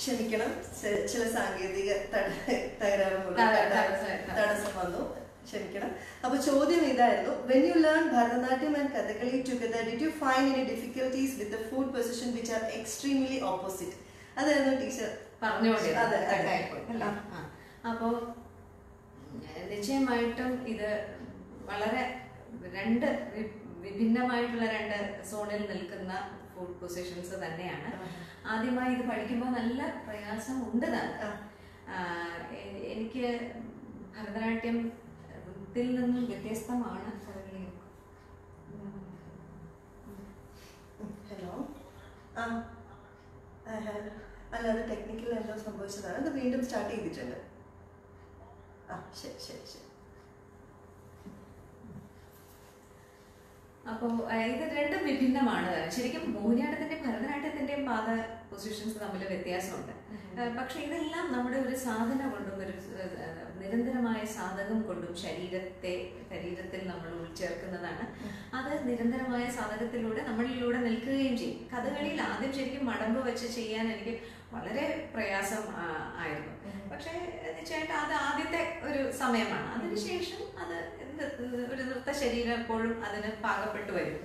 ക്ഷമിക്കണം ചെ- ചില സാങ്കേതിക തട- തകരാറ് മൂലം തട- തട- തടസ്സം- തടസ്സം വന്നു ക്ഷമിക്കണം അപ്പൊ ചോദ്യം ഇതായിരുന്നു when you learn Bharatanatyam and Kathakali together did you find any difficulties with foot position which are extremely opposite അതായിരുന്നു ടീച്ചർ പറഞ്ഞുകൊണ്ടിരുന്നത് അതെ, അതെ. കട്ടായിപ്പോയി, അല്ലേ? ആ. അപ്പോ ഉം, നിശ്ചയമായിട്ടും ഇത് വളരെ രണ്ട് വി- വിഭിന്നമായിട്ടുള്ള രണ്ട് സോണിൽ നിൽക്കുന്ന ഫുഡ് പൊസിഷൻസ് തന്നെയാണ് ആദ്യമായി ഇത് പഠിക്കുമ്പോൾ നല്ല പ്രയാസം ഉണ്ട് താനും ആ. ആ, എ- എനിക്ക് ഭരതനാട്യത്തിൽ നിന്നും വ്യത്യസ്തമാണ് Kathakali hello uh I have- അല്ലാതെ ടെക്നിക്കൽ എന്തോ സംഭവിച്ചതാണ് അത് വീണ്ടും സ്റ്റാർട്ട് ചെയ്തിട്ടുണ്ട് ആ ശരി ശരി ശരി അപ്പോൾ ഇത് രണ്ടും വിഭിന്നമാണ് ശരിക്കും മോഹിനിയാട്ടത്തിന്റെയും ഭരതനാട്യത്തിന്റെയും പാത പൊസിഷൻസ് തമ്മിൽ വ്യത്യാസമുണ്ട് ഏഹ് പക്ഷെ ഇതെല്ലാം നമ്മുടെ ഒരു സാധന കൊണ്ടും ഒരു ഏഹ്, നിരന്തരമായ സാധകം കൊണ്ടും ശരീരത്തെ ശരീരത്തിൽ നമ്മൾ ഉൾച്ചേർക്കുന്നതാണ് അത് നിരന്തരമായ സാധകത്തിലൂടെ നമ്മളിലൂടെ നിൽക്കുകയും ചെയ്യും കഥകളിയിൽ ആദ്യം ശരിക്കും മടമ്പ് വെച്ച് ചെയ്യാൻ എനിക്ക് വളരെ പ്രയാസം ആ, ആയിരുന്നു പക്ഷേ തീർച്ചയായിട്ടും അത് ആദ്യത്തെ ഒരു സമയമാണ് അതിനുശേഷം അത് ന- ഒരു നൃത്ത ശരീരം എപ്പോഴും അതിന് പാകപ്പെട്ടു വരും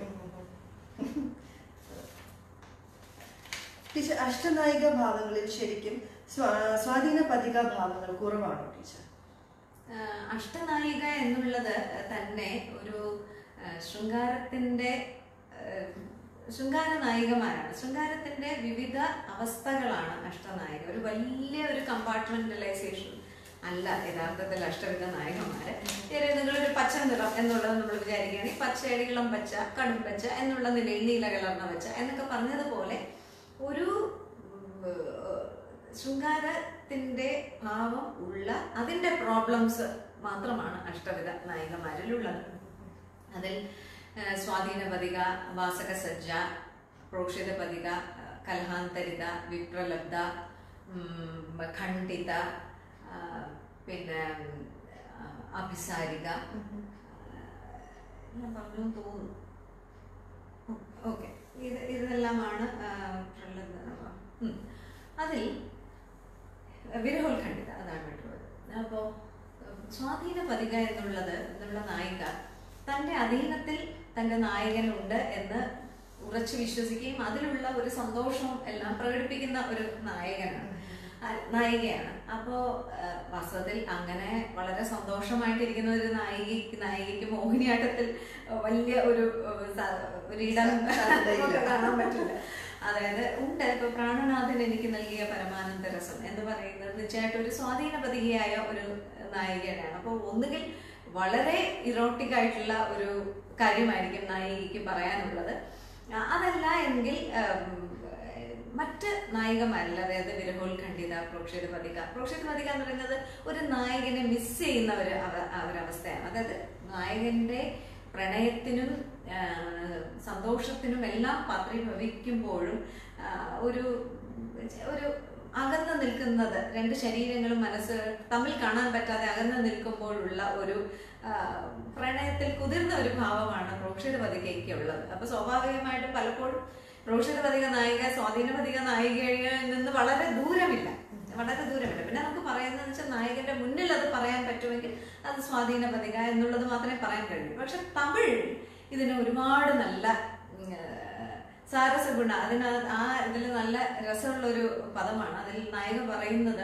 ടീച്ചർ അഷ്ടനായിക ഭാവങ്ങളിൽ ശരിക്കും സ്വാ- സ്വാധീന പതിക ഭാവങ്ങൾ കുറവാണോ ടീച്ചർ ആഹ് അഷ്ടനായിക എന്നുള്ളത് തന്നെ ഒരു ആഹ് ശൃംഗാരത്തിന്റെ ആഹ് ശൃംഗാര നായികമാരാണ് ശൃംഗാരത്തിന്റെ വിവിധ അവസ്ഥകളാണ് അഷ്ടനായിക ഒരു വലിയ ഒരു കമ്പാർട്ട്മെന്റലൈസേഷൻ അല്ല യഥാർത്ഥത്തിൽ അഷ്ടവിധ നായകന്മാര് ഏറെ നിങ്ങളൊരു പച്ച നിറം എന്നുള്ളത് നമ്മൾ വിചാരിക്കുകയാണെങ്കിൽ പച്ചയുടെ ഇളം പച്ച കടും പച്ച എന്നുള്ള നിലയിൽ നീല കലർന്ന പച്ച എന്നൊക്കെ പറഞ്ഞതുപോലെ ഒരു ഉം, ഏഹ്, ശൃംഗാരത്തിന്റെ ഭാവം ഉള്ള അതിന്റെ പ്രോബ്ലംസ് മാത്രമാണ് അഷ്ടവിധ നായികമാരിലുള്ളത് അതിൽ ഏഹ്, സ്വാധീന പതിക വാസക സജ്ജ പ്രോക്ഷിത പതിക ഏഹ്, കലഹാന്തരിത വിപ്രലബ്ധ ഉം, ഖണ്ഡിത ആ, പിന്നെ ആ, അഭിസാരിക ഞാൻ പറഞ്ഞു എന്ന് തോന്നുന്നു ഓക്കെ ഇത് ഇതെല്ലാമാണ് ആ, പ്രഹ്ലാദ ഉം. അതിൽ വിരഹോത്ഖണ്ഡിത അതാണ് വിട്ടുള്ളത് അപ്പോൾ സ്വാധീന പതിക എന്നുള്ളത് എന്നുള്ള നായിക തൻ്റെ അധീനത്തിൽ തൻ്റെ നായകനുണ്ട് എന്ന് ഉറച്ചു വിശ്വസിക്കുകയും അതിലുള്ള ഒരു സന്തോഷവും എല്ലാം പ്രകടിപ്പിക്കുന്ന ഒരു നായകനാണ് ആ, നായികയാണ് അപ്പോ ആ, വാസ്തവത്തിൽ അങ്ങനെ വളരെ സന്തോഷമായിട്ടിരിക്കുന്ന ഒരു നായിക നായികയ്ക്ക് മോഹിനിയാട്ടത്തിൽ വലിയ ഒരു ആ, സ- ഒരു ഇടം സാധ്യതയില്ല. നമുക്ക് കാണാൻ പറ്റില്ല അതായത് ഉണ്ട് ഇപ്പൊ പ്രാണനാഥൻ എനിക്ക് നൽകിയ പരമാനന്ദ രസം എന്ന് പറയുന്നത് തീർച്ചയായിട്ടും ഒരു സ്വാധീനപതികയായ ഒരു നായികയാണ് അപ്പോൾ ഒന്നുകിൽ വളരെ ഇറോട്ടിക് ആയിട്ടുള്ള ഒരു കാര്യമായിരിക്കും നായികയ്ക്ക് പറയാനുള്ളത് ആ, അതല്ല എങ്കിൽ ഉം, മറ്റ് നായികമാരിൽ അതായത് വിരഹോത്ഖണ്ഡിത പ്രോക്ഷിത പതിക പ്രോക്ഷിത പതിക എന്ന് പറയുന്നത് ഒരു നായകനെ മിസ് ചെയ്യുന്ന ഒരു അവ- ആ ഒരവസ്ഥയാണ് അതായത് നായകന്റെ പ്രണയത്തിനും ആ, സന്തോഷത്തിനും എല്ലാം പാത്രീഭവിക്കുമ്പോഴും ആ, ഒരു ഒരു അകന്ന് നിൽക്കുന്നത് രണ്ട് ശരീരങ്ങളും മനസ്സ് തമ്മിൽ കാണാൻ പറ്റാതെ അകന്ന് നിൽക്കുമ്പോഴുള്ള ഒരു ആ, പ്രണയത്തിൽ കുതിർന്ന ഒരു ഭാവമാണ് പ്രോക്ഷിത പതികയ്ക്കുള്ളത് അപ്പൊ സ്വാഭാവികമായിട്ടും പലപ്പോഴും പ്രോക്ഷിത പതിക നായിക സ്വാധീന പതിക നായികയിൽ നിന്ന് വളരെ ദൂരമില്ല വളരെ ദൂരമില്ല പിന്നെ നമുക്ക് പറയുന്നത് വെച്ചാൽ നായകന്റെ മുന്നിൽ അത് പറയാൻ പറ്റുമെങ്കിൽ അത് സ്വാധീന പതിക എന്നുള്ളത് മാത്രമേ പറയാൻ കഴിയൂ പക്ഷെ തമിഴ് ഇതിന് ഒരുപാട് നല്ല ഉം, ഏഹ്, സാരസഗുണ അതിന് ആ ഇതിൽ നല്ല രസമുള്ള ഒരു പദമാണ് അതിൽ നായക പറയുന്നത്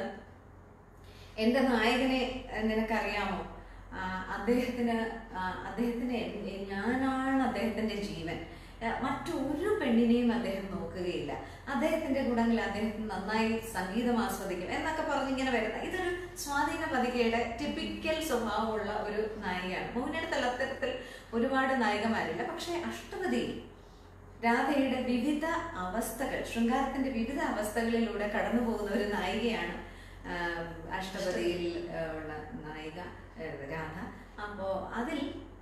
എന്റെ നായകനെ ഏഹ്, നിനക്കറിയാമോ ആ, അദ്ദേഹത്തിന് ആ, അദ്ദേഹത്തിന് എൻ- ഞാനാണ് അദ്ദേഹത്തിന്റെ ജീവൻ ആ, മറ്റൊരു പെണ്ണിനെയും അദ്ദേഹം നോക്കുകയില്ല അദ്ദേഹത്തിന്റെ ഗുണങ്ങൾ അദ്ദേഹത്തിന് നന്നായി സംഗീതം ആസ്വദിക്കും എന്നൊക്കെ പറഞ്ഞിങ്ങനെ വരുന്ന ഇതൊരു സ്വാധീന പതികയുടെ ടിപ്പിക്കൽ സ്വഭാവമുള്ള ഒരു നായികയാണ് മോഹിനിയുടെ അത്തരത്തിൽ ഒരുപാട് നായികമാരില്ല പക്ഷേ അഷ്ടപതിയിൽ രാധയുടെ വിവിധ അവസ്ഥകൾ ശൃംഗാരത്തിന്റെ വിവിധ അവസ്ഥകളിലൂടെ കടന്നു പോകുന്ന ഒരു നായികയാണ് ആം, അഷ്ടപതിയിൽ ആ, ഉള്ള നായിക ആ, രാധ അപ്പോ അതിൽ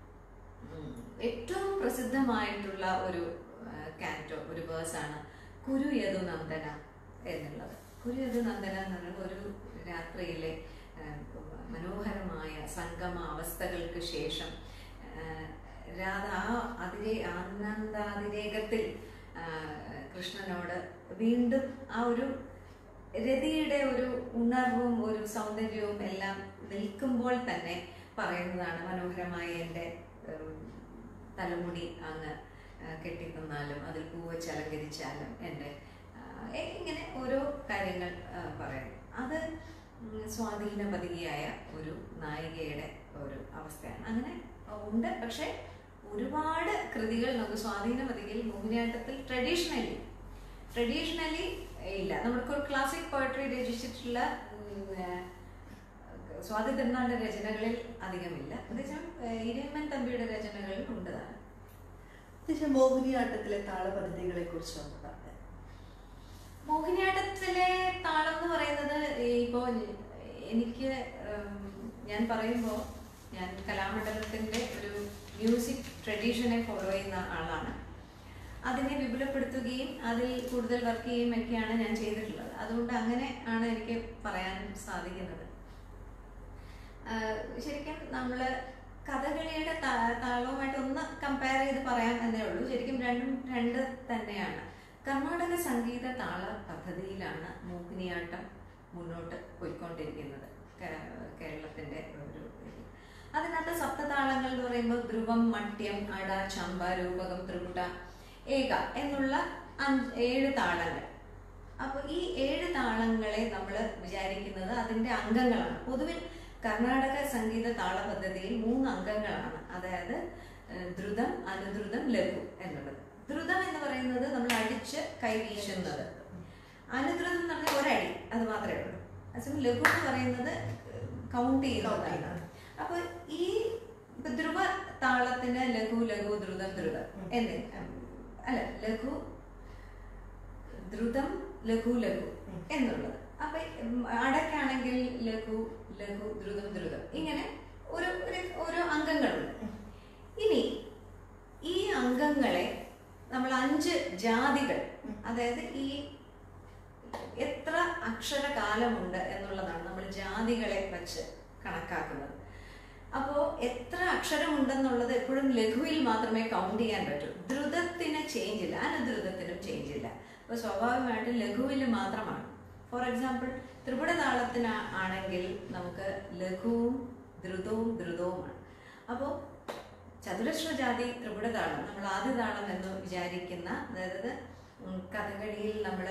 ഉം, ഏറ്റവും പ്രസിദ്ധമായിട്ടുള്ള ഒരു കാൻറ്റോ ഒരു വേഴ്സാണ് കുരു യദു നന്ദന എന്നുള്ളത് കുരു യദു നന്ദന എന്നുള്ളത് ഒരു രാത്രിയിലെ ആ, മനോഹരമായ സംഗമ അവസ്ഥകൾക്ക് ശേഷം ആ, രാധ ആ അതിരെ ആനന്ദാതിരേകത്തിൽ ആ, കൃഷ്ണനോട് വീണ്ടും ആ ഒരു രതിയുടെ ഒരു ഉണർവും ഒരു സൗന്ദര്യവും എല്ലാം നിൽക്കുമ്പോൾ തന്നെ പറയുന്നതാണ് മനോഹരമായ എൻ്റെ ഉം, തലമുടി അങ്ങ് ആ, കെട്ടിത്തന്നാലും അതിൽ പൂവ് വെച്ച് അലങ്കരിച്ചാലും എൻ്റെ ആ, എ- ഇങ്ങനെ ഓരോ കാര്യങ്ങൾ ആ, പറയും അത് ഉം, സ്വാധീനപതികയായ ഒരു നായികയുടെ ഒരു അവസ്ഥയാണ് അങ്ങനെ ഉണ്ട് പക്ഷെ ഒരുപാട് കൃതികൾ നമുക്ക് സ്വാധീനപതികയിൽ മോഹിനിയാട്ടത്തിൽ ട്രഡീഷണലി ട്രഡീഷണലി ഇല്ല നമുക്ക് ഒരു ക്ലാസിക് പോയട്രി രചിച്ചിട്ടുള്ള ഉം, ആ, സ്വാതി തിരുനാളിന്റെ രചനകളിൽ അധികമില്ല അതേസമയം ഇരയമ്മൻ തമ്പിയുടെ രചനകളിൽ ഉണ്ടതാണ് പക്ഷെ മോഹിനിയാട്ടത്തിലെ താളപദ്ധതികളെ കുറിച്ച് ഒന്ന് പറയാം മോഹിനിയാട്ടത്തിലെ താളം എന്ന് പറയുന്നത് ഇപ്പോ എനിക്ക് ഉം, ഞാൻ പറയുമ്പോൾ ഞാൻ കലാമണ്ഡലത്തിന്റെ ഒരു മ്യൂസിക് ട്രഡീഷനെ ഫോളോ ചെയ്യുന്ന ആളാണ് അതിനെ വിപുലപ്പെടുത്തുകയും അതിൽ കൂടുതൽ വർക്ക് ചെയ്യുകയും ഒക്കെയാണ് ഞാൻ ചെയ്തിട്ടുള്ളത് അതുകൊണ്ട് അങ്ങനെ ആണ് എനിക്ക് പറയാൻ സാധിക്കുന്നത് ആഹ് ശരിക്കും നമ്മൾ കഥകളിയുടെ താ- താളവുമായിട്ട് ഒന്ന് കമ്പയർ ചെയ്ത് പറയാം എന്നേ ഉള്ളൂ ശരിക്കും രണ്ടും രണ്ട് തന്നെയാണ് കർണാടക സംഗീത താള പദ്ധതിയിലാണ് മോഹിനിയാട്ടം മുന്നോട്ട് പോയിക്കൊണ്ടിരിക്കുന്നത് കേ- കേരളത്തിന്റെ ഒരു ഇത്. അതിനകത്ത് സപ്തതാളങ്ങൾ എന്ന് പറയുമ്പോൾ ധ്രുവം മട്യം അട ചമ്പ രൂപകം ത്രിപുട ഏക എന്നുള്ള അഞ്ച് ഏഴ് താളങ്ങൾ അപ്പോൾ ഈ ഏഴ് താളങ്ങളെ നമ്മൾ വിചാരിക്കുന്നത് അതിന്റെ അംഗങ്ങളാണ് പൊതുവിൽ കർണാടക സംഗീത താള പദ്ധതിയിൽ മൂന്ന് അംഗങ്ങളാണ് അതായത് ഏഹ്, ദ്രുതം അനുദ്രുതം ലഘു എന്നുള്ളത് ദ്രുതം എന്ന് പറയുന്നത് നമ്മൾ അടിച്ച് കൈവീശുന്നത് അനുദ്രുതം എന്ന് പറഞ്ഞാൽ ഒരടി അത് മാത്രമേ ഉള്ളൂ അതേസമയം ലഘു എന്ന് പറയുന്നത് കൗണ്ട് ചെയ്യുന്നതാണ് അപ്പൊ ഈ ഇപ്പൊ ധ്രുവ താളത്തിന് ലഘു ലഘു ദ്രുതം ദ്രുതം എന്ന് അല്ല ലഘു ദ്രുതം ലഘു ലഘു എന്നുള്ളത് അപ്പൊ ഉം, അടയ്ക്കാണെങ്കിൽ ലഘു ലഘു ദ്രുതം ദ്രുതം ഇങ്ങനെ ഒരു ഒരു- ഓരോ അംഗങ്ങളുണ്ട് ഇനി ഈ അംഗങ്ങളെ നമ്മൾ അഞ്ച് ജാതികൾ അതായത് ഈ എത്ര അക്ഷരകാലമുണ്ട് എന്നുള്ളതാണ് നമ്മൾ ജാതികളെ വെച്ച് കണക്കാക്കുന്നത് അപ്പോൾ എത്ര അക്ഷരമുണ്ടെന്നുള്ളത് എപ്പോഴും ലഘുവിൽ മാത്രമേ കൗണ്ട് ചെയ്യാൻ പറ്റൂ ദ്രുതത്തിന് ചേഞ്ച് ഇല്ല അനുദ്രുതത്തിനും ചേഞ്ച് ഇല്ല അപ്പോൾ സ്വാഭാവികമായിട്ടും ലഘുവിൽ മാത്രമാണ് ഫോർ എക്സാമ്പിൾ ത്രിപുട താളത്തിന് ആണെങ്കിൽ നമുക്ക് ലഘുവും ദ്രുതവും ദ്രുതവുമാണ് അപ്പോൾ ചതുരശ്ര ജാതി ത്രിപുട താളം നമ്മൾ ആദ്യ താളം എന്ന് വിചാരിക്കുന്ന അതായത് ഉം, കഥകളിയിൽ നമ്മൾ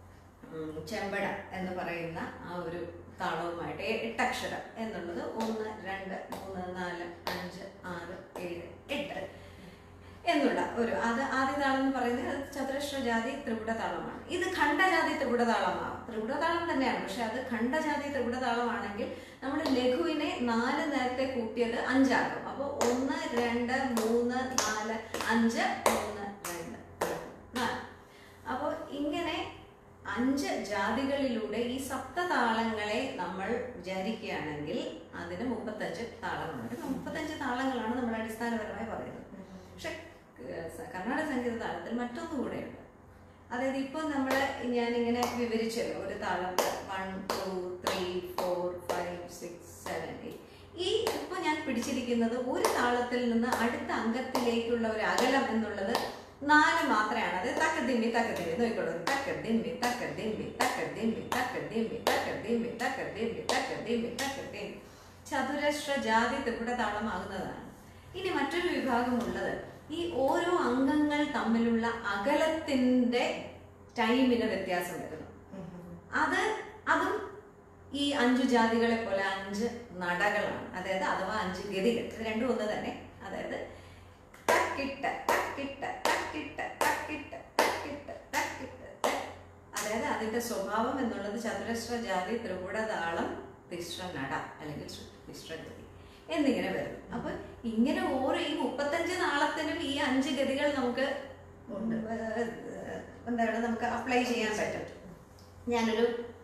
ചെമ്പട എന്ന് പറയുന്ന ആ ഒരു താളവുമായിട്ട് എ- എട്ടക്ഷരം എന്നുള്ളത് ഒന്ന് രണ്ട് മൂന്ന് നാല് അഞ്ച് ആറ് ഏഴ് എട്ട് എന്നുള്ള ഒരു അത് ആദ്യ താളം എന്ന് പറയുന്നത് അത് ചതുരശ്ര ജാതി ത്രിപുട താളമാണ് ഇത് ഖണ്ഡജാതി ത്രിപുട താളമാണ് ത്രിപുട താളം തന്നെയാണ് പക്ഷെ അത് ഖണ്ഡജാതി ത്രിപുട താളമാണെങ്കിൽ നമ്മൾ ലഘുവിനെ നാല് നേരത്തെ കൂട്ടിയത് അഞ്ചാക്കും അപ്പോൾ ഒന്ന് രണ്ട് മൂന്ന് നാല് അഞ്ച് മൂന്ന് രണ്ട് നാല് അപ്പോൾ ഇങ്ങനെ അഞ്ച് ജാതികളിലൂടെ ഈ സപ്തതാളങ്ങളെ നമ്മൾ വിചാരിക്കുകയാണെങ്കിൽ അതിന് മുപ്പത്തഞ്ച് താളങ്ങളുണ്ട് മുപ്പത്തഞ്ച് താളങ്ങളാണ് നമ്മൾ അടിസ്ഥാനപരമായി പറയുന്നത് പക്ഷെ ഏഹ്, സ- കർണാടക സംഗീത താളത്തിൽ മറ്റൊന്നും കൂടെയുണ്ട് അതായത് ഇപ്പോൾ നമ്മൾ ഞാനിങ്ങനെ വിവരിച്ചല്ലോ ഒരു താളം one two three four five six seven eight ഈ ഇപ്പോൾ ഞാൻ പിടിച്ചിരിക്കുന്നത് ഒരു താളത്തിൽ നിന്ന് അടുത്ത അംഗത്തിലേക്കുള്ള ഒരു അകലം എന്നുള്ളത് നാല് മാത്രമാണ് അത് തക്ക ദിമ്മി തക്ക ദിമ്മി നോക്കിക്കോളൂ തക്ക ദിമ്മി തക്ക ദിമ്മി തക്ക ദിമ്മി തക്ക ദിമ്മി തക്ക ദിമ്മി തക്ക ദിമ്മി തക്ക ദിമ്മി തക്ക ദിമ്മി ചതുരശ്ര ജാതി ത്രിപുട താളമാകുന്നതാണ് ഇനി മറ്റൊരു വിഭാഗമുള്ളത് ഈ ഓരോ അംഗങ്ങൾ തമ്മിലുള്ള അകലത്തിന്റെ ടൈമിന് വ്യത്യാസം വരുന്നു അത് അതും ഈ അഞ്ചു ജാതികളെ പോലെ അഞ്ച് നടകളാണ് അതായത് അഥവാ അഞ്ച് ഗതികൾ ഇത് രണ്ടും ഒന്ന് തന്നെ അതായത് തക്കിട്ട തക്കിട്ട തക്കിട്ട തക്കിട്ട തക്കിട്ട തക്കിട്ട ത. അതായത് അതിന്റെ സ്വഭാവം എന്നുള്ളത് ചതുരശ്ര ജാതി ത്രിപുട താളം തിശ്ര നട അല്ലെങ്കിൽ ശ്ര- തിശ്ര ഗതി എന്നിങ്ങനെ വരും അപ്പൊ ഇങ്ങനെ ഓരോ ഈ മുപ്പത്തഞ്ച് നാളത്തിനും ഈ അഞ്ച് ഗതികൾ നമുക്ക് ഉണ്ട്. ഏഹ് എന്താണ് നമുക്ക് അപ്ലൈ ചെയ്യാൻ പറ്റും ഞാനൊരു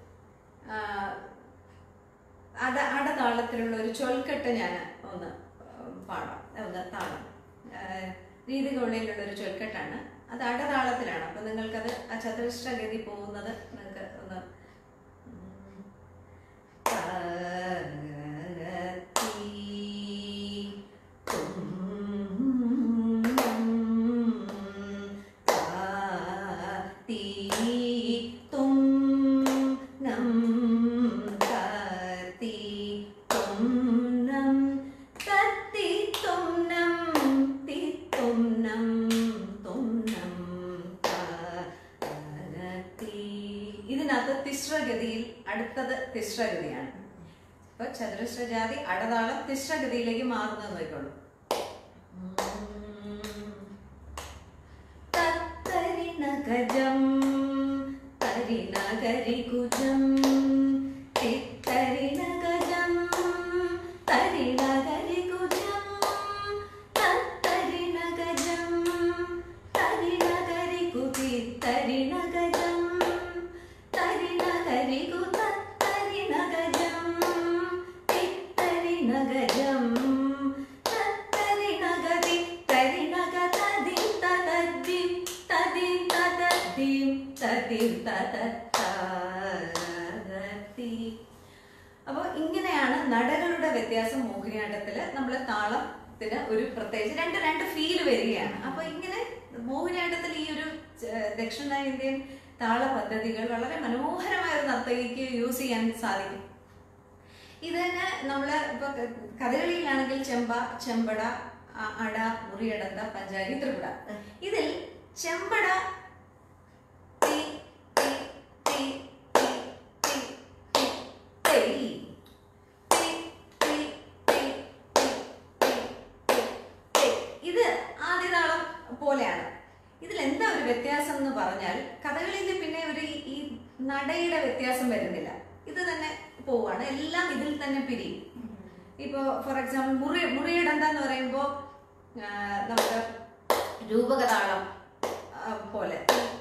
ആ, അട അടതാളത്തിലുള്ള ഒരു ചൊൽക്കെട്ട് ഞാൻ ഒന്ന് പാടാം ഒന്ന് താളം ആ, രീതികൊള്ളിയിലുള്ള ഒരു ചൊൽക്കെട്ടാണ് അത് അടതാളത്തിലാണ് അപ്പൊ നിങ്ങൾക്കത് ആ ചതുരശ്ര ഗതി പോകുന്നത് നിങ്ങൾക്ക് ഒന്ന് ഉം, താരത്തി തും താത്തി തും ന അതിനകത്ത് തിശ്രഗതിയിൽ അടുത്തത് തിശ്രഗതിയാണ് ഇപ്പൊ ചതുരശ്രജാതി അടതാളം തിശ്രഗതിയിലേക്ക് മാറുന്നത് നോക്കിക്കോളൂ തത്തരിണഗജം തരിണഗരികുജം തിത്തരിണഗജം തരിണഗരികുജം തത്തരിണഗജം തരിണഗരികുതി തരിണഗജം തരിണഗരികു തത്തരിണഗജം തിത്തരിണഗജം തത്തരിണഗതി തരിണഗതദിം തതദ്ദിം തദിം തതദ്ദിം തദിം തതത്താദത്തി അപ്പോൾ ഇങ്ങനെയാണ് നടകളുടെ വ്യത്യാസം മോഹിനിയാട്ടത്തിൽ നമ്മൾ താളത്തിന് ഒരു പ്രത്യേകിച്ച് രണ്ട് രണ്ട് ഫീൽ വരികയാണ് അപ്പൊ ഇങ്ങനെ മോഹിനിയാട്ടത്തിൽ ഈ ഒരു ച- ദക്ഷിണേന്ത്യൻ താള പദ്ധതികൾ വളരെ മനോഹരമായ ഒരു നർത്തകിക്ക് യൂസ് ചെയ്യാൻ സാധിക്കും ഇത് തന്നെ നമ്മള് ഇപ്പൊ ക- കഥകളിയിലാണെങ്കിൽ ചെമ്പ ചെമ്പട അ- അട മുറിയടന്ത പഞ്ചാരി ത്രിപുട ഇതിൽ ചെമ്പട ടി, ടി, ടി, ടി, ടി, ടി, തെയ്. ടി, ടി, ടി, ടി, ടി, ടി, ടി. ഇത് ആദ്യതാളം പോലെയാണ് ഇതിൽ എന്താ ഒരു വ്യത്യാസം എന്ന് പറഞ്ഞാൽ കഥകളിയിൽ പിന്നെ ഒരു ഈ- ഈ നടയുടെ വ്യത്യാസം വരുന്നില്ല ഇത് തന്നെ പോവാണ് എല്ലാം ഇതിൽ തന്നെ പിരിയും ഇപ്പോ ഫോർ എക്സാമ്പിൾ മുറി മുറിയിടന്ത എന്ന് പറയുമ്പോൾ നമുക്ക് രൂപകതാളം ആ, പോലെ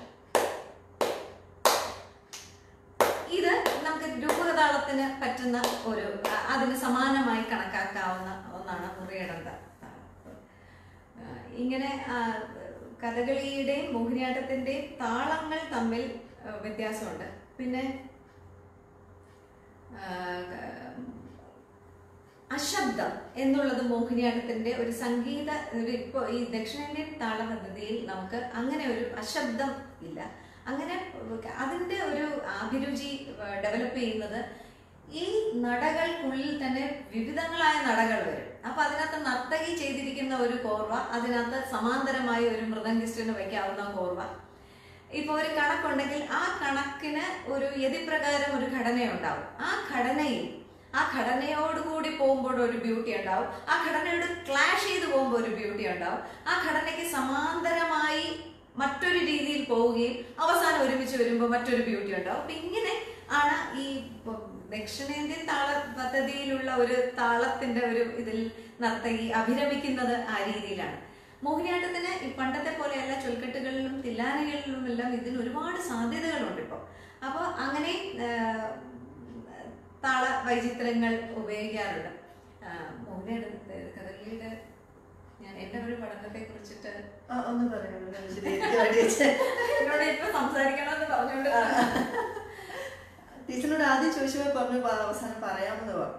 ഇത് നമുക്ക് രൂപകതാളത്തിന് പറ്റുന്ന ഒരു ആ, അതിന് സമാനമായി കണക്കാക്കാവുന്ന ഒന്നാണ് മുറിയിടന്ത ആ, ഇങ്ങനെ ആ, കഥകളിയുടെയും മോഹിനിയാട്ടത്തിന്റെയും താളങ്ങൾ തമ്മിൽ ആ, വ്യത്യാസമുണ്ട് പിന്നെ ആ, അശബ്ദം എന്നുള്ളത് മോഹിനിയാട്ടത്തിന്റെ ഒരു സംഗീത ഒരു ഇപ്പൊ ഈ ദക്ഷിണേന്ത്യൻ താള പദ്ധതിയിൽ നമുക്ക് അങ്ങനെ ഒരു അശബ്ദം ഇല്ല അങ്ങനെ അതിന്റെ ഒരു അഭിരുചി ഡെവലപ്പ് ചെയ്യുന്നത് ഈ നടകൾക്കുള്ളിൽ തന്നെ വിവിധങ്ങളായ നടകൾ വരും അപ്പൊ അതിനകത്ത് നർത്തകി ചെയ്തിരിക്കുന്ന ഒരു കോർവ അതിനകത്ത് സമാന്തരമായി ഒരു മൃദംഗിസ്റ്റിന് വയ്ക്കാവുന്ന കോർവ ഇപ്പൊ ഒരു കണക്കുണ്ടെങ്കിൽ ആ കണക്കിന് ഒരു യതിപ്രകാരം ഒരു ഘടനയുണ്ടാവും ആ ഘടനയിൽ ആ ഘടനയോടുകൂടി പോകുമ്പോൾ ഒരു ബ്യൂട്ടി ഉണ്ടാവും ആ ഘടനയോട് ക്ലാഷ് ചെയ്ത് പോകുമ്പോൾ ഒരു ബ്യൂട്ടി ഉണ്ടാവും ആ ഘടനയ്ക്ക് സമാന്തരമായി മറ്റൊരു രീതിയിൽ പോവുകയും അവസാനം ഒരുമിച്ച് വരുമ്പോൾ മറ്റൊരു ബ്യൂട്ടി ഉണ്ടാവും അപ്പൊ ഇങ്ങനെ ആണ് ഈ ഇപ്പം ദക്ഷിണേന്ത്യൻ താള പദ്ധതിയിലുള്ള ഒരു താളത്തിന്റെ ഒരു ഇതിൽ നർത്തകി അഭിരമിക്കുന്നത് ആ രീതിയിലാണ് മോഹിനിയാട്ടത്തിന് ഈ പണ്ടത്തെ പോലെയല്ല ചൊൽക്കെട്ടുകളിലും തില്ലാനകളിലും എല്ലാം ഇതിന് ഒരുപാട് സാധ്യതകളുണ്ട് ഇപ്പോൾ അപ്പോൾ അങ്ങനെ ആ, താള വൈചിത്രങ്ങൾ ഉപയോഗിക്കാറുണ്ട് ആ, മോഹിനിയാട്ട കഥകളിയുടെ ഞാൻ എൻ്റെ ഒരു പഠനത്തെ കുറിച്ചിട്ട് ആ, ഒന്ന് പറയൂ ഒന്ന് വിശദീകരിക്കാൻ വേണ്ടി വെച്ചേ. എന്നോട് ഇപ്പൊ സംസാരിക്കണമെന്ന് പറഞ്ഞുകൊണ്ട് ടീച്ചറിനോട് ആദ്യം ചോദിച്ചപ്പോൾ പറഞ്ഞു "പ- അവസാനം പറയാമെന്ന് പറഞ്ഞു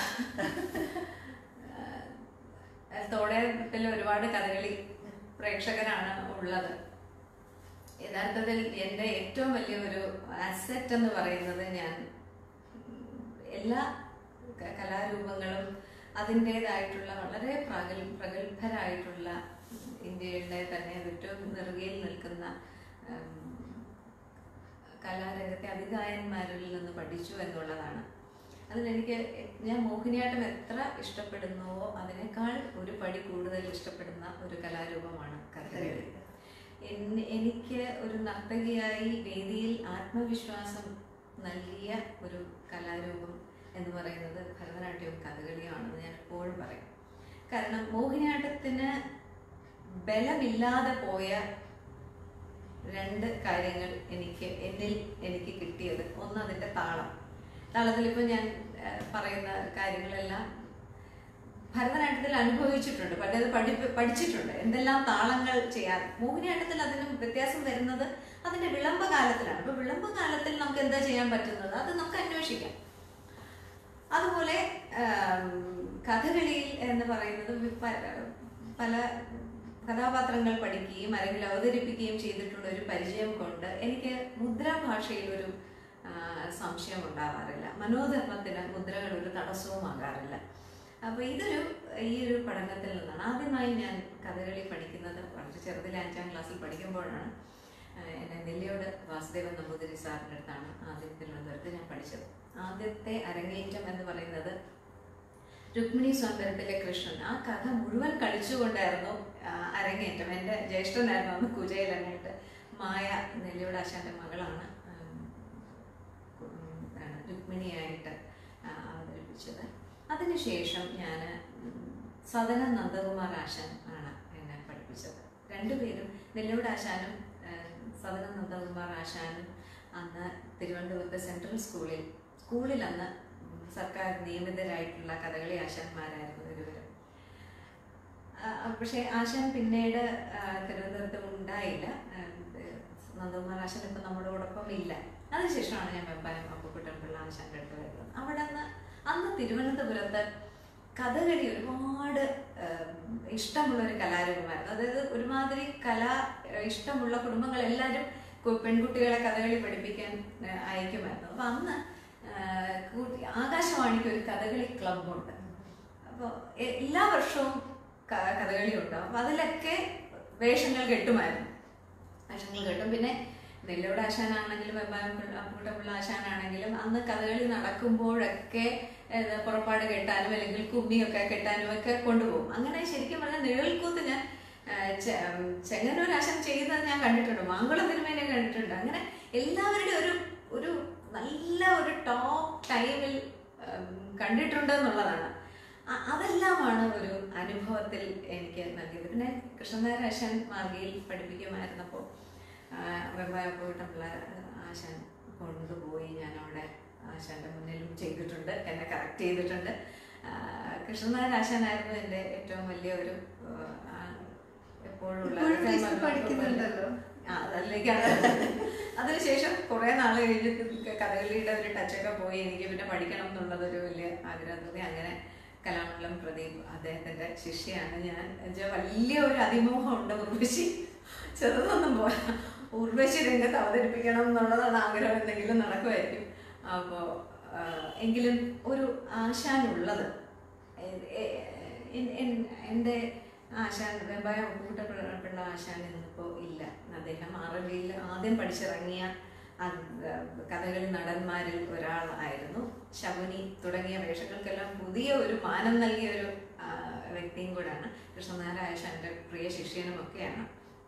തോടയത്തിൽ ഒരുപാട് കഥകളി പ്രേക്ഷകരാണ് ഉള്ളത് യഥാർത്ഥത്തിൽ എൻ്റെ ഏറ്റവും വലിയ ഒരു അസറ്റ് എന്ന് പറയുന്നത് ഞാൻ എല്ലാ ക- കലാരൂപങ്ങളും അതിൻ്റെതായിട്ടുള്ള വളരെ പ്രഗൽ പ്രഗത്ഭരായിട്ടുള്ള ഇന്ത്യയുടെ തന്നെ ഏറ്റവും നെറുകയിൽ നിൽക്കുന്ന ഉം, കലാരംഗത്തെ അതികായന്മാരിൽ നിന്ന് പഠിച്ചു എന്നുള്ളതാണ് അതിലെനിക്ക് ഞാൻ മോഹിനിയാട്ടം എത്ര ഇഷ്ടപ്പെടുന്നുവോ അതിനേക്കാൾ ഒരു പടി കൂടുതൽ ഇഷ്ടപ്പെടുന്ന ഒരു കലാരൂപമാണ് കഥകളി എൻ- എനിക്ക് ഒരു നർത്തകിയായി വേദിയിൽ ആത്മവിശ്വാസം നൽകിയ ഒരു കലാരൂപം എന്ന് പറയുന്നത് ഭരതനാട്യവും കഥകളിയുമാണെന്ന് ഞാൻ എപ്പോഴും പറയും കാരണം മോഹിനിയാട്ടത്തിന് ബലമില്ലാതെ പോയ രണ്ട് കാര്യങ്ങൾ എനിക്ക് എന്നിൽ എനിക്ക് കിട്ടിയത് ഒന്ന് അതിൻ്റെ താളം താളത്തിൽ ഇപ്പം ഞാൻ ആ, പറയുന്ന കാര്യങ്ങളെല്ലാം ഭരതനാട്യത്തിൽ അനുഭവിച്ചിട്ടുണ്ട് പണ്ടത് പഠി പഠിച്ചിട്ടുണ്ട് എന്തെല്ലാം താളങ്ങൾ ചെയ്യാൻ മോഹിനിയാട്ടത്തിൽ അതിന് വ്യത്യാസം വരുന്നത് അതിന്റെ വിളംബ കാലത്തിലാണ് അപ്പൊ വിളംബ കാലത്തിൽ നമുക്ക് എന്താ ചെയ്യാൻ പറ്റുന്നത് അത് നമുക്ക് അന്വേഷിക്കാം അതുപോലെ ആം, കഥകളിയിൽ എന്ന് പറയുന്നത് വി- പ- പല കഥാപാത്രങ്ങൾ പഠിക്കുകയും അല്ലെങ്കിൽ അവതരിപ്പിക്കുകയും ചെയ്തിട്ടുള്ള ഒരു പരിചയം കൊണ്ട് എനിക്ക് മുദ്രാഭാഷയിൽ ഒരു ആ, സംശയം ഉണ്ടാവാറില്ല മനോധർമ്മത്തിന് മുദ്രകൾ ഒരു തടസ്സവുമാകാറില്ല അപ്പോൾ ഇതൊരു ഈ ഒരു പഠനത്തിൽ നിന്നാണ് ആദ്യമായി ഞാൻ കഥകളി പഠിക്കുന്നത് വളരെ ചെറുതിലെ അഞ്ചാം ക്ലാസ്സിൽ പഠിക്കുമ്പോഴാണ് ആ, എന്നെ നെല്ലിയോട് വാസുദേവൻ നമ്പൂതിരി സാറിൻ്റെ അടുത്താണ് ആദ്യം തിരുവനന്തപുരത്ത് ഞാൻ പഠിച്ചത് ആദ്യത്തെ അരങ്ങേറ്റം എന്ന് പറയുന്നത് രുക്മിണി സ്വന്തരത്തിലെ കൃഷ്ണൻ ആ കഥ മുഴുവൻ കളിച്ചുകൊണ്ടായിരുന്നു ആ, അരങ്ങേറ്റം എൻ്റെ ജ്യേഷ്ഠനായിരുന്നു അന്ന് കുചേലനായിട്ട് മായ നെല്ലിയോട് ആശാന്റെ മകളാണ് ഉം, ഉം, എന്താണ് രുക്മിണിയായിട്ട് ആ, അവതരിപ്പിച്ചത് അതിനുശേഷം ഞാൻ സദന നന്ദകുമാർ ആശാൻ ആണ് എന്നെ പഠിപ്പിച്ചത് രണ്ടുപേരും നെല്ലിയോട് ആശാനും ആ, സദന നന്ദകുമാർ ആശാനും അന്ന് തിരുവനന്തപുരത്തെ സെൻട്രൽ സ്കൂളിൽ സ്കൂളിൽ അന്ന് ഉം, സർക്കാർ നിയമിതരായിട്ടുള്ള കഥകളി ആശാന്മാരായിരുന്നു ഇരുവരും ആ, പക്ഷേ ആശാൻ പിന്നീട് ആ, തിരുവനന്തപുരത്ത് ഉണ്ടായില്ല ആ, ഇത് നന്ദകുമാർ ആശാൻ ഇപ്പം നമ്മളോടൊപ്പം ഇല്ല അതിനുശേഷമാണ് ഞാൻ വെമ്പായം അപ്പുക്കുട്ടൻപിള്ള ആശാന്റെ അടുത്ത് വരുന്നത് അവിടെ നിന്ന് അന്ന് തിരുവനന്തപുരത്ത് കഥകളി ഒരുപാട് ഉം, ഇഷ്ടമുള്ള ഒരു കലാരൂപമായിരുന്നു അതായത് ഒരുമാതിരി കല ഏഹ്, ഇഷ്ടമുള്ള കുടുംബങ്ങൾ എല്ലാവരും കു- പെൺകുട്ടികളെ കഥകളി പഠിപ്പിക്കാൻ ഏഹ്, അയക്കുമായിരുന്നു അപ്പൊ അന്ന് ഏഹ്, കൂട്ടി- ആകാശവാണിക്ക് ഒരു കഥകളി ക്ലബുണ്ട് അപ്പോൾ എല്ലാ വർഷവും ക- കഥകളി ഉണ്ടാവും അപ്പൊ അതിലൊക്കെ വേഷങ്ങൾ കെട്ടുമായിരുന്നു വേഷങ്ങൾ കെട്ടും പിന്നെ നെല്ലോട് ആശാനാണെങ്കിലും അപ്പുകുട്ടപ്പിള്ള ആശാനാണെങ്കിലും അന്ന് കഥകളി നടക്കുമ്പോഴൊക്കെ ഏത് പുറപ്പാട് കെട്ടാനും അല്ലെങ്കിൽ കുമ്മിയൊക്കെ കെട്ടാനും ഒക്കെ കൊണ്ടുപോകും അങ്ങനെ ശരിക്കും പറഞ്ഞാൽ നിഴൽക്കൂത്ത് ഞാൻ ആ, ചെ- ഉം, ചെങ്ങന്നൂർ ആശാൻ ചെയ്യുന്നത് ഞാൻ കണ്ടിട്ടുണ്ട് മാങ്കുളം തിരുമേനെ കണ്ടിട്ടുണ്ട് അങ്ങനെ എല്ലാവരുടെയും ഒരു ഒരു നല്ല ഒരു ടോപ്പ് ടൈമിൽ കണ്ടിട്ടുണ്ട് എന്നുള്ളതാണ് അ- അതെല്ലാമാണ് ഒരു അനുഭവത്തിൽ എനിക്ക് നൽകിയത് പിന്നെ കൃഷ്ണനായർ ആശാൻ മാർഗയിൽ പഠിപ്പിക്കുമായിരുന്നപ്പോൾ വെമ്പായപ്പോയിട്ടുള്ള ആശാൻ കൊണ്ടുപോയി ഞാൻ അവിടെ ആശാന്റെ മുന്നിലും ചെയ്തിട്ടുണ്ട് എന്നെ കറക്റ്റ് ചെയ്തിട്ടുണ്ട് ആ, കൃഷ്ണനായർ ആശാനായിരുന്നു എൻ്റെ ഏറ്റവും വലിയ ഒരു ആ, എപ്പോഴുള്ള ഇപ്പോഴും ടീച്ചർ പഠിക്കുന്നുണ്ടല്ലോ ആ, അതിലേക്കാണ് അതിനുശേഷം കുറെ നാൾ കഴിഞ്ഞ് കഥകളിയുടെ ഒരു ടച്ചൊക്കെ പോയി എനിക്ക് പിന്നെ പഠിക്കണം എന്നുള്ളത് ഒരു വലിയ ആഗ്രഹം തോന്നി അങ്ങനെ കലാമണ്ഡലം പ്രദീപ് അദ്ദേഹത്തിന്റെ ശിഷ്യയാണ് ഞാൻ എന്നുവെച്ചാൽ വലിയ ഒരു അതിമോഹം ഉണ്ട് ഉർവശി ചെറുതൊന്നും പോരാ ഉർവശി രംഗത്ത് അവതരിപ്പിക്കണം എന്നുള്ളതാണ് ആഗ്രഹം എന്തെങ്കിലും നടക്കുമായിരിക്കും അപ്പോൾ എങ്കിലും ഒരു ആശാനുള്ളത് എ- എ- എൻ- എൻ- എൻ്റെ ആശാൻ വെമ്പായ കൂട്ടപ്പിള്ള ആശാൻ ഇന്നിപ്പോൾ ഇല്ല അദ്ദേഹം അറബിയിൽ ആദ്യം പഠിച്ചിറങ്ങിയ അത് കഥകളി നടന്മാരിൽ ഒരാളായിരുന്നു ശകുനി തുടങ്ങിയ വേഷങ്ങൾക്കെല്ലാം പുതിയ ഒരു മാനം നൽകിയ ഒരു ആ, വ്യക്തിയും കൂടാണ് കൃഷ്ണനാരായ ആശാന്റെ പ്രിയ ശിഷ്യനും ഒക്കെയാണ്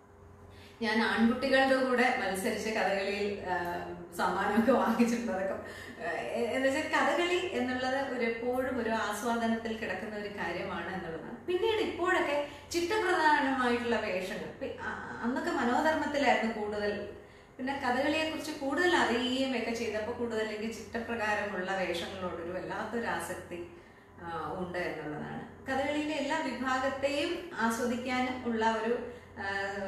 ഞാൻ ആൺകുട്ടികളുടെ കൂടെ മത്സരിച്ച് കഥകളിയിൽ ആ, സമ്മാനമൊക്കെ വാങ്ങിച്ചിട്ടുണ്ട് അതൊക്കെ എന്ന് വെച്ചാൽ കഥകളി എന്നുള്ളത് ഒരു എപ്പോഴും ഒരു ആസ്വാദനത്തിൽ കിടക്കുന്ന ഒരു കാര്യമാണ് എന്നുള്ളതാണ് പിന്നീട് ഇപ്പോഴൊക്കെ ചിട്ടപ്രധാനമായിട്ടുള്ള വേഷങ്ങൾ പി- ആ- അന്നൊക്കെ മനോധർമ്മത്തിലായിരുന്നു കൂടുതൽ പിന്നെ കഥകളിയെ കുറിച്ച് കൂടുതൽ അറിയുകയും ഒക്കെ ചെയ്തപ്പോൾ കൂടുതൽ എനിക്ക് ചിട്ടപ്രകാരമുള്ള വേഷങ്ങളോടൊരു വല്ലാത്തൊരു ആസക്തി ആ, ഉണ്ട് എന്നുള്ളതാണ് കഥകളിയിലെ എല്ലാ വിഭാഗത്തെയും ആസ്വദിക്കാനും ഉള്ള ഒരു ആ,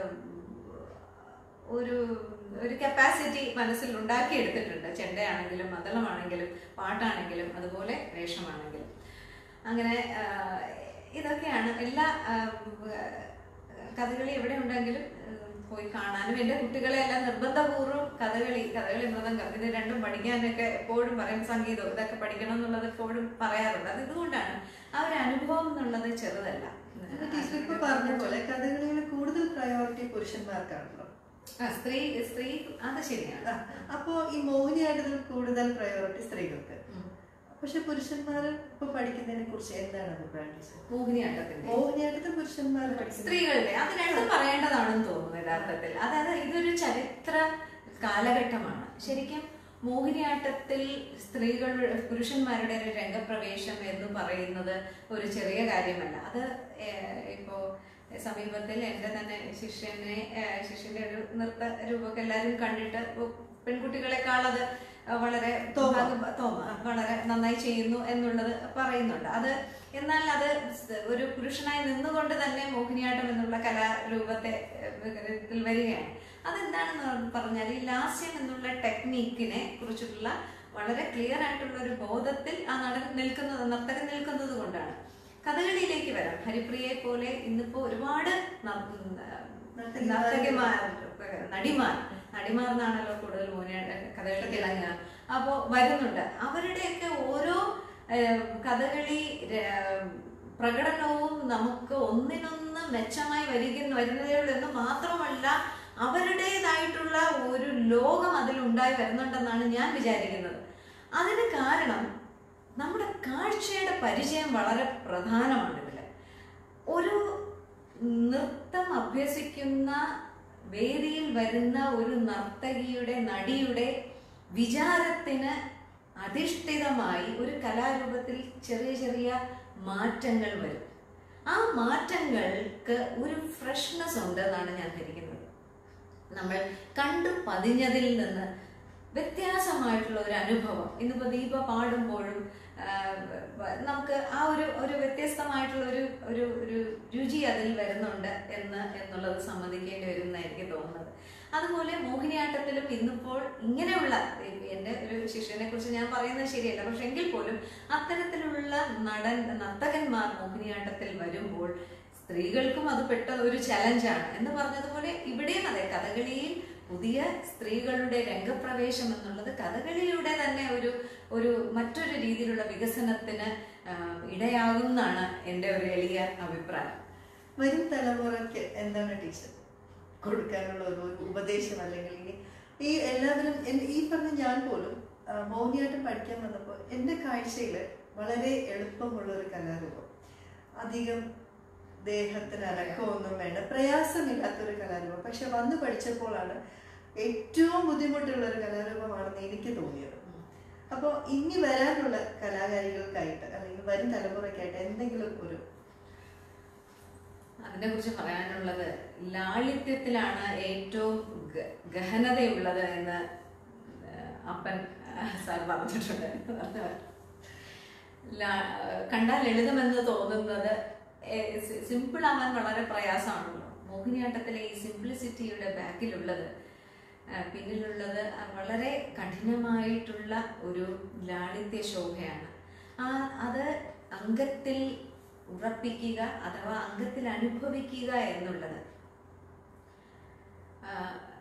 ഒരു ഒരു കപ്പാസിറ്റി മനസ്സിൽ ഉണ്ടാക്കിയെടുത്തിട്ടുണ്ട് ചെണ്ടയാണെങ്കിലും മദ്ദളമാണെങ്കിലും പാട്ടാണെങ്കിലും അതുപോലെ വേഷമാണെങ്കിലും അങ്ങനെ ആ, ഇതൊക്കെയാണ് എല്ലാ ആ, കഥകളി എവിടെ ഉണ്ടെങ്കിലും ആ, പോയി കാണാനും എൻ്റെ കുട്ടികളെ എല്ലാം നിർബന്ധപൂർവ്വം കഥകളി കഥകളി മൃദംഗം ഇത് രണ്ടും പഠിക്കാനൊക്കെ എപ്പോഴും പറയും സംഗീതം ഇതൊക്കെ പഠിക്കണം എന്നുള്ളത് എപ്പോഴും പറയാറുണ്ട് അത് ഇതുകൊണ്ടാണ് ആ ഒരു അനുഭവം എന്നുള്ളത് ചെറുതല്ല അപ്പൊ ടീച്ചർ ഇപ്പൊ പറഞ്ഞ പോലെ കഥകളിയിൽ കൂടുതൽ പ്രയോറിറ്റി പുരുഷന്മാർക്കാണല്ലോ ആ, സ്ത്രീ സ്ത്രീ അത് ശരിയാണ് ആ, അപ്പോ ഈ മോഹിനിയാട്ടത്തിൽ കൂടുതൽ പ്രയോറിറ്റി സ്ത്രീകൾക്ക് ഉം. പക്ഷെ പുരുഷന്മാർ ഇപ്പൊ പഠിക്കുന്നതിനെ കുറിച്ച് എന്താണ് അഭിപ്രായം ടീച്ചർ മോഹിനിയാട്ടത്തിന്റെ മോഹിനിയാട്ടത്തിൽ പുരുഷന്മാർ പഠിക്കുന്നത് സ്ത്രീകളുടെ അത് രണ്ടും പറയേണ്ടതാണെന്ന് തോന്നുന്നു യഥാർത്ഥത്തിൽ അതായത് ഇതൊരു ചരിത്ര കാലഘട്ടമാണ് ശരിക്കും മോഹിനിയാട്ടത്തിൽ സ്ത്രീകൾ പുരുഷന്മാരുടെ ഒരു രംഗപ്രവേശം എന്ന് പറയുന്നത് ഒരു ചെറിയ കാര്യമല്ല അത് ഏഹ്, ഇപ്പോ സമീപത്തിൽ എൻ്റെ തന്നെ ശിഷ്യനെ ഏഹ്, ശിഷ്യന്റെ ഒരു നൃത്ത രൂപമൊക്കെ എല്ലാവരും കണ്ടിട്ട് ഇപ്പൊ പെൺകുട്ടികളെക്കാൾ അത് വളരെ തോമ. ഭാഗ- തോമ വളരെ നന്നായി ചെയ്യുന്നു എന്നുള്ളത് പറയുന്നുണ്ട് അത് എന്നാൽ അത് സ് ഒരു പുരുഷനായി നിന്നുകൊണ്ട് തന്നെ മോഹിനിയാട്ടം എന്നുള്ള കലാരൂപത്തെ ഏഹ്, ഇതിൽ വരികയാണ് അതെന്താണെന്ന് പറഞ്ഞാൽ ഈ ലാസ്യം എന്നുള്ള ടെക്നീക്കിനെ കുറിച്ചിട്ടുള്ള വളരെ ക്ലിയർ ആയിട്ടുള്ള ഒരു ബോധത്തിൽ ആ നടൻ നിൽക്കുന്നത് നർത്തകൻ നിൽക്കുന്നത് കൊണ്ടാണ് കഥകളിയിലേക്ക് വരാം ഹരിപ്രിയെ പോലെ ഇന്നിപ്പോ ഒരുപാട് ന- ഉം, നർത്തകിമാർ നടിമാർ നടിമാർ എന്നാണല്ലോ കൂടുതൽ മോഹിനിയാട്ട കഥകളി തിളങ്ങുക അപ്പോ വരുന്നുണ്ട് അവരുടെയൊക്കെ ഓരോ ഏഹ്, കഥകളി ര- പ്രകടനവും നമുക്ക് ഒന്നിനൊന്ന് മെച്ചമായി വരിക വരുന്നതേ ഉള്ളൂ എന്ന് മാത്രമല്ല അവരുടേതായിട്ടുള്ള ലോകം അതിൽ ഉണ്ടായി വരുന്നുണ്ടെന്നാണ് ഞാൻ വിചാരിക്കുന്നത് അതിന് കാരണം നമ്മുടെ കാഴ്ചയുടെ പരിചയം വളരെ പ്രധാനമാണ് ഇതിൽ ഒരു നൃത്തം അഭ്യസിക്കുന്ന വേദിയിൽ വരുന്ന ഒരു നർത്തകിയുടെ നടിയുടെ വിചാരത്തിന് അധിഷ്ഠിതമായി ഒരു കലാരൂപത്തിൽ ചെറിയ ചെറിയ മാറ്റങ്ങൾ വരും ആ മാറ്റങ്ങൾക്ക് ഒരു ഫ്രഷ്നെസ് ഉണ്ട് എന്നാണ് ഞാൻ ധരിക്കുന്നത് നമ്മൾ കണ്ടു പതിഞ്ഞതിൽ നിന്ന് വ്യത്യാസമായിട്ടുള്ള ഒരു അനുഭവം ഇന്നിപ്പോ ദീപ പാടുമ്പോഴും ആ, നമുക്ക് ആ ഒരു ഒരു വ്യത്യസ്തമായിട്ടുള്ള ഒരു ഒരു ഒരു രുചി അതിൽ വരുന്നുണ്ട് എന്ന് എന്നുള്ളത് സമ്മതിക്കേണ്ടി വരും എന്നാണ് എനിക്ക് തോന്നുന്നത് അതുപോലെ മോഹിനിയാട്ടത്തിലും ഇന്നിപ്പോൾ ഇങ്ങനെയുള്ള എൻ്റെ ഒരു ശിഷ്യനെ കുറിച്ച് ഞാൻ പറയുന്നത് ശരിയല്ല പക്ഷെ എങ്കിൽ പോലും അത്തരത്തിലുള്ള നടൻ നർത്തകന്മാർ മോഹിനിയാട്ടത്തിൽ വരുമ്പോൾ സ്ത്രീകൾക്കും അത് പെട്ട ഒരു ചലഞ്ചാണ് എന്ന് പറഞ്ഞതുപോലെ ഇവിടെയും അതെ കഥകളിയിൽ പുതിയ സ്ത്രീകളുടെ രംഗപ്രവേശം എന്നുള്ളത് കഥകളിയുടെ തന്നെ ഒരു ഒരു മറ്റൊരു രീതിയിലുള്ള വികസനത്തിന് ആ, ഇടയാകുമെന്നാണ് എൻ്റെ ഒരു എളിയ അഭിപ്രായം വരും തലമുറയ്ക്ക് എന്താണ് ടീച്ചർ കൊടുക്കാനുള്ള ഒരു ഒരു ഉപദേശം അല്ലെങ്കിൽ ഇനി ഈ എല്ലാവരും എൻ- ഈ പറഞ്ഞ ഞാൻ പോലും ആ, മോഹിനിയാട്ടം പഠിക്കാൻ വന്നപ്പോൾ എൻ്റെ കാഴ്ചയിൽ വളരെ എളുപ്പമുള്ള ഒരു കലാരൂപം അധികം ദേഹത്തിന് അനക്കമൊന്നും വേണ്ട പ്രയാസമില്ലാത്തൊരു കലാരൂപം പക്ഷെ വന്ന് പഠിച്ചപ്പോഴാണ് ഏറ്റവും ബുദ്ധിമുട്ടുള്ള ഒരു കലാരൂപമാണെന്ന് എനിക്ക് തോന്നിയത് അപ്പോൾ ഇനി വരാനുള്ള കലാകാരികൾക്കായിട്ട് അല്ലെങ്കിൽ വരും തലമുറയ്ക്കായിട്ട് എന്തെങ്കിലും ഒരു അതിനെ കുറിച്ച് പറയാനുള്ളത് ലാളിത്യത്തിലാണ് ഏറ്റവും ഗ- ഗഹനതയുള്ളത് എന്ന് ആ, അപ്പൻ ആ, സാർ പറഞ്ഞിട്ടുണ്ട് ലാ- കണ്ടാൽ ലളിതമെന്ന് തോന്നുന്നത് സിമ്പിൾ ആവാൻ വളരെ പ്രയാസമാണല്ലോ മോഹിനിയാട്ടത്തിലെ ഈ സിംപ്ലിസിറ്റിയുടെ ബാക്കിലുള്ളത് ആ, പിന്നിലുള്ളത് ആ വളരെ കഠിനമായിട്ടുള്ള ഒരു ലാളിത്യ ശോഭയാണ് ആ അത് അംഗത്തിൽ ഉറപ്പിക്കുക അഥവാ അംഗത്തിൽ അനുഭവിക്കുക എന്നുള്ളത് ആ,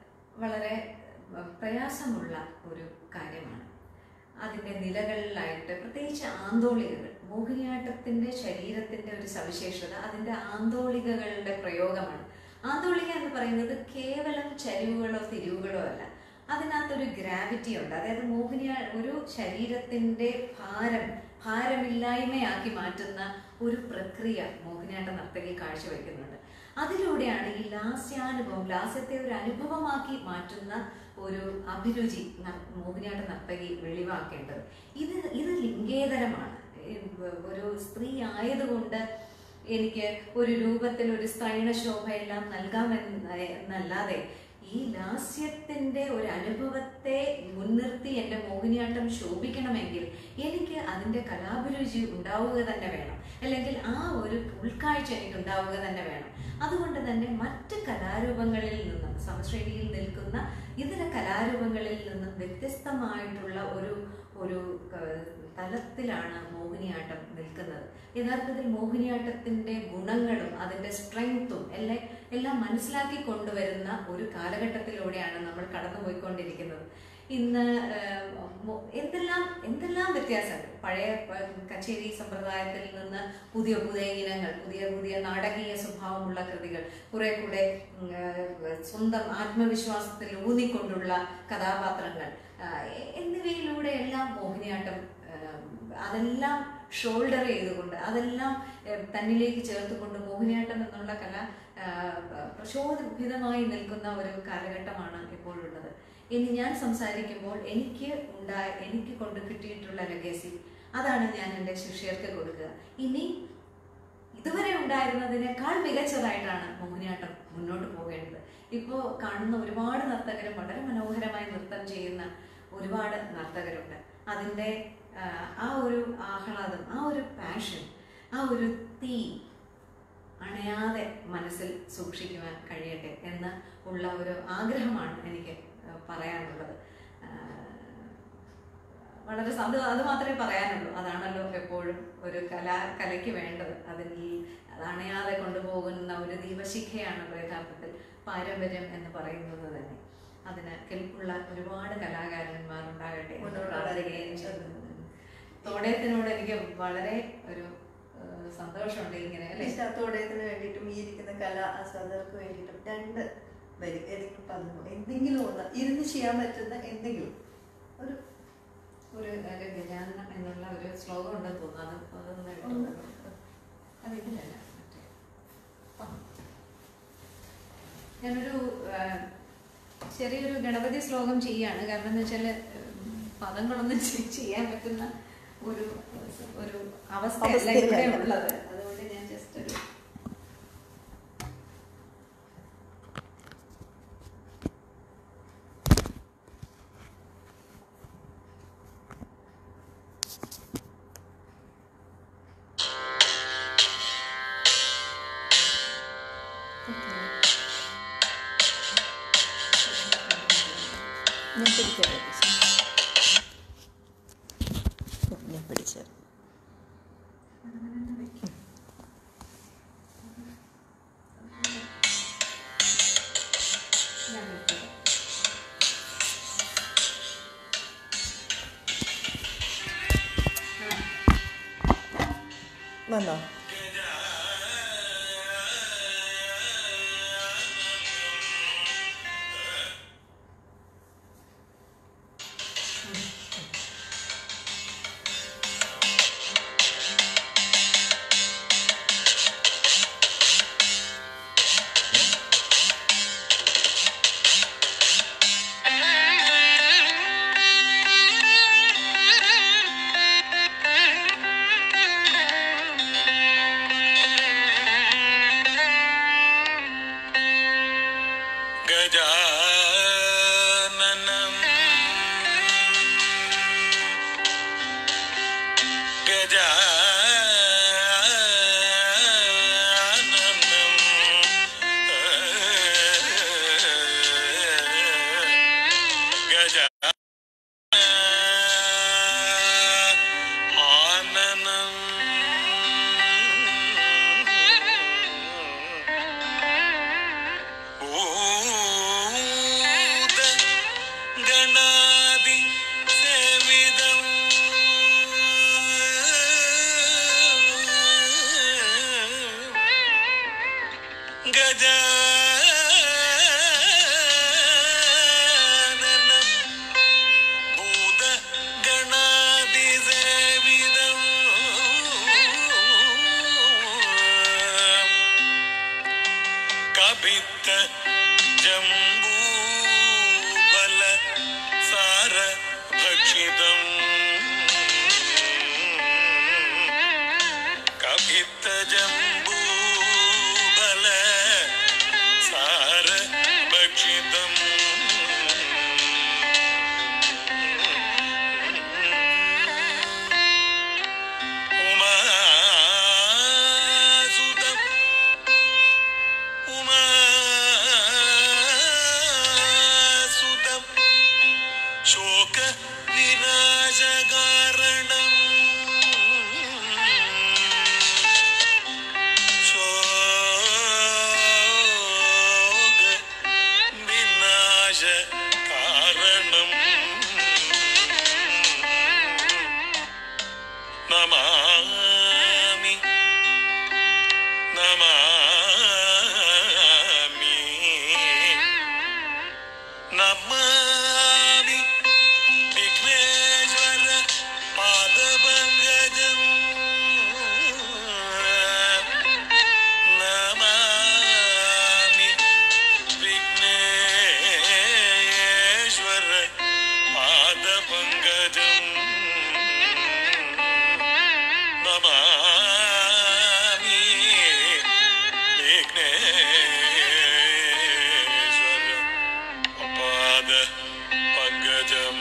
വളരെ പ്രയാസമുള്ള ഒരു കാര്യമാണ് അതിൻ്റെ നിലകളിലായിട്ട് പ്രത്യേകിച്ച് ആന്തോളികകൾ മോഹിനിയാട്ടത്തിൻ്റെ ശരീരത്തിൻ്റെ ഒരു സവിശേഷത അതിൻ്റെ ആന്തോളികകളുടെ പ്രയോഗമാണ് ആന്തോളിക എന്ന് പറയുന്നത് കേവലം ചരിവുകളോ തിരിവുകളോ അല്ല അതിനകത്തൊരു ഗ്രാവിറ്റി ഉണ്ട് അതായത് മോഹിനിയാ ഒരു ശരീരത്തിൻ്റെ ഭാരം ഭാരമില്ലായ്മയാക്കി മാറ്റുന്ന ഒരു പ്രക്രിയ മോഹിനിയാട്ട നർത്തകി കാഴ്ചവെക്കുന്നുണ്ട് അതിലൂടെയാണ് ഈ ലാസ്യാനുഭവം ലാസ്യത്തെ ഒരു അനുഭവമാക്കി മാറ്റുന്ന ഒരു അഭിരുചി ന- മോഹിനിയാട്ട നർത്തകി വെളിവാക്കേണ്ടത് ഇത് ഇത് ലിംഗേതരമാണ് ഈ വ- ഒരു സ്ത്രീ ആയതുകൊണ്ട് എനിക്ക് ഒരു രൂപത്തിൽ ഒരു സ്ത്രൈണ ശോഭയെല്ലാം നൽകാമെന്ന് എന്നല്ലാതെ ഈ ലാസ്യത്തിന്റെ ഒരു അനുഭവത്തെ മുൻനിർത്തി എൻ്റെ മോഹിനിയാട്ടം ശോഭിക്കണമെങ്കിൽ എനിക്ക് അതിൻ്റെ കലാഭിരുചി ഉണ്ടാവുക തന്നെ വേണം അല്ലെങ്കിൽ ആ ഒരു ഉൾക്കാഴ്ച എനിക്ക് ഉണ്ടാവുക തന്നെ വേണം അതുകൊണ്ട് തന്നെ മറ്റ് കലാരൂപങ്ങളിൽ നിന്നും സമശ്രേണിയിൽ നിൽക്കുന്ന ഇതര കലാരൂപങ്ങളിൽ നിന്നും വ്യത്യസ്തമായിട്ടുള്ള ഒരു ഒരു ക- തലത്തിലാണ് മോഹിനിയാട്ടം നിൽക്കുന്നത് യഥാർത്ഥത്തിൽ മോഹിനിയാട്ടത്തിന്റെ ഗുണങ്ങളും അതിന്റെ സ്ട്രെങ്ത്തും എല്ലാം എല്ലാം മനസ്സിലാക്കി കൊണ്ടുവരുന്ന ഒരു കാലഘട്ടത്തിലൂടെയാണ് നമ്മൾ കടന്നുപോയിക്കൊണ്ടിരിക്കുന്നത് ഇന്ന് ഏഹ്, മോ- എന്തെല്ലാം എന്തെല്ലാം വ്യത്യാസങ്ങൾ പഴയ പ- കച്ചേരി സമ്പ്രദായത്തിൽ നിന്ന് പുതിയ പുതിയ ഇനങ്ങൾ പുതിയ പുതിയ നാടകീയ സ്വഭാവമുള്ള കൃതികൾ കുറെ കൂടെ ഉം, ഏഹ്, സ്വന്തം ആത്മവിശ്വാസത്തിൽ ഊന്നിക്കൊണ്ടുള്ള കഥാപാത്രങ്ങൾ ആഹ്, എ- എന്നിവയിലൂടെ എല്ലാം മോഹിനിയാട്ടം ആഹ്, അതെല്ലാം ഷോൾഡർ ചെയ്തുകൊണ്ട് അതെല്ലാം ഏഹ്, തന്നിലേക്ക് ചേർത്തുകൊണ്ട് മോഹിനിയാട്ടം എന്നുള്ള കല ആഹ്, പ്രചോദിതമായി നിൽക്കുന്ന ഒരു കാലഘട്ടമാണ് ഇപ്പോഴുള്ളത് ഇനി ഞാൻ സംസാരിക്കുമ്പോൾ എനിക്ക് ഉണ്ടായ എനിക്ക് കൊണ്ട് കിട്ടിയിട്ടുള്ള ലെഗസി അതാണ് ഞാൻ എൻ്റെ ശിഷ്യർക്ക് കൊടുക്കുക ഇനി ഇതുവരെ ഉണ്ടായിരുന്നതിനേക്കാൾ മികച്ചതായിട്ടാണ് മോഹിനിയാട്ടം മുന്നോട്ട് പോകേണ്ടത് ഇപ്പോൾ കാണുന്ന ഒരുപാട് നർത്തകരും വളരെ മനോഹരമായി നൃത്തം ചെയ്യുന്ന ഒരുപാട് നർത്തകരുണ്ട് അതിൻ്റെ ആ, ആ ഒരു ആഹ്ലാദം ആ ഒരു പാഷൻ ആ ഒരു തീ അണയാതെ മനസ്സിൽ സൂക്ഷിക്കുവാൻ കഴിയട്ടെ എന്ന് ഉള്ള ഒരു ആഗ്രഹമാണ് എനിക്ക് ആ, പറയാനുള്ളത് ആ, വളരെ സ- അത് അത് മാത്രമേ പറയാനുള്ളൂ അതാണല്ലോ എപ്പോഴും ഒരു കല കലയ്ക്ക് വേണ്ടത് അതിൽ അത് അണയാതെ കൊണ്ടുപോകുന്ന ഒരു ദീപശിഖയാണ് യഥാർത്ഥത്തിൽ പാരമ്പര്യം എന്ന് പറയുന്നത് തന്നെ അതിന് കെൽപ്പുള്ള ഒരുപാട് കലാകാരന്മാർ ഉണ്ടാകട്ടെ എന്ന് മുന്നോട്ട് പ്രാർത്ഥിക്കുകയും ചെയ്യുന്നു തോടയത്തിനോട് എനിക്ക് വളരെ ഒരു ആ, സന്തോഷമുണ്ട് ഇങ്ങനെ അല്ലേ നിശാത്തോടയത്തിന് വേണ്ടിയിട്ടും ഈ ഇരിക്കുന്ന കലാ ആസ്വാദകർക്ക് വേണ്ടിയിട്ടും രണ്ട് വരി ഏതെങ്കിലും പദമോ എന്തെങ്കിലും ഒന്ന് ഇരുന്ന് ചെയ്യാൻ പറ്റുന്ന എന്തെങ്കിലും ഒരു ഒരു ഒരു ഗജാനനം എന്നുള്ള ഒരു ശ്ലോകം ഉണ്ടെന്ന് തോന്നുന്നു അത് അതൊന്ന് എടുത്ത് ഒന്ന്. നോക്കാം. അതിതിലല്ല മറ്റേ ആ. ഞാനൊരു ആ, ചെറിയൊരു ഗണപതി ശ്ലോകം ചെയ്യാണ് കാരണം എന്ന് വെച്ചാൽ പദങ്ങളൊന്നും ചെ- ചെയ്യാൻ പറ്റുന്ന ഒരു ഒരു അവസ്ഥയല്ല അവസ്ഥയിലല്ല. ഇവിടെ ഉള്ളത് അതുകൊണ്ട് ഞാൻ ജസ്റ്റ് ഒരു ഞാൻ പിടിക്കാം ഞാൻ പിടിച്ചു ഞാൻ എടുത്തത്. ആ വന്നോ ഗജാനനം ഗജാനനം ഗജ ഊത ഗണാദി സേവിതം ഗജാനനം ഭൂത ഗണാദി സേവിതം കപിത്ത ജംബൂബല സാര ഭക്ഷിതം കപിത്ത ജംബൂബല സാര ഭക്ഷിതം ഉമാസുതം ഉമാസുതം ശോക വിനാശകാരണം ശോക വിനാശ കാരണം നമാമി നമാമി നമാമി വിഘ്നേശ്വര പാദപങ്കജം നമാമി വിഘ്നേശ്വര പാദപങ്കജം നമാമി വിഘ്നേശ്വര പാദ പങ്കജം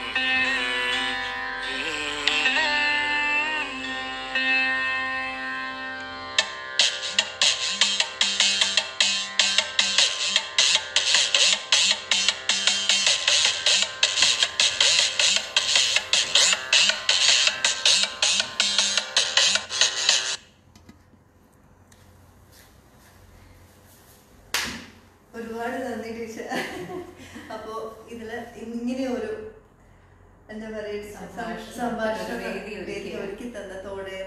ഒരുപാട് നന്ദി ടീച്ചർ അപ്പോ ഇതില് ഇങ്ങനെ ഒരു എന്താ പറയുക സംഭാഷണം, സംഭാഷണ ഒരു വേദി ഒരുക്കി. വേദി ഒരുക്കി തന്നതോടെ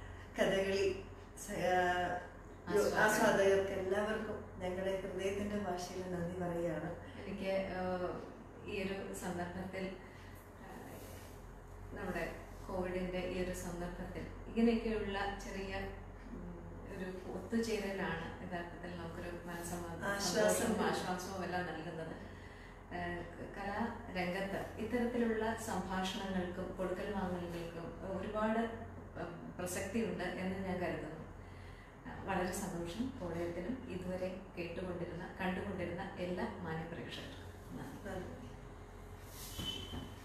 കഥകളി സ- ആ, ആസ്വാദകർ. ആസ്വാദകർക്ക് എല്ലാവർക്കും ഞങ്ങളുടെ ഹൃദയത്തിന്റെ ഭാഷ ഭാഷയിൽ നന്ദി പറയുകയാണ് എനിക്ക് ആഹ്, ഈ ഒരു സന്ദർഭത്തിൽ ആഹ്, നമ്മുടെ കോവിഡിന്റെ ഈ ഒരു സന്ദർഭത്തിൽ ഇങ്ങനെയൊക്കെയുള്ള ചെറിയ ഉം, ഒരു ഒത്തുചേരലാണ് യഥാർത്ഥത്തിൽ നമുക്കൊരു മനസ്സമാധാനം ആശ്വാസം. സന്തോഷവും ആശ്വാസവും എല്ലാം നൽകുന്നത് ആഹ്, കലാരംഗത്ത് ഇത്തരത്തിലുള്ള സംഭാഷണങ്ങൾക്കും കൊടുക്കൽ വാങ്ങലുകൾക്കും ഒരുപാട് ഉം, പ്രസക്തിയുണ്ട് എന്ന് ഞാൻ കരുതുന്നു ആഹ്, വളരെ സന്തോഷം കോളേജത്തിനും ഇതുവരെ കേട്ടുകൊണ്ടിരുന്ന കണ്ടുകൊണ്ടിരുന്ന എല്ലാ മാന്യപ്രേക്ഷകർക്കും നന്ദി നന്ദി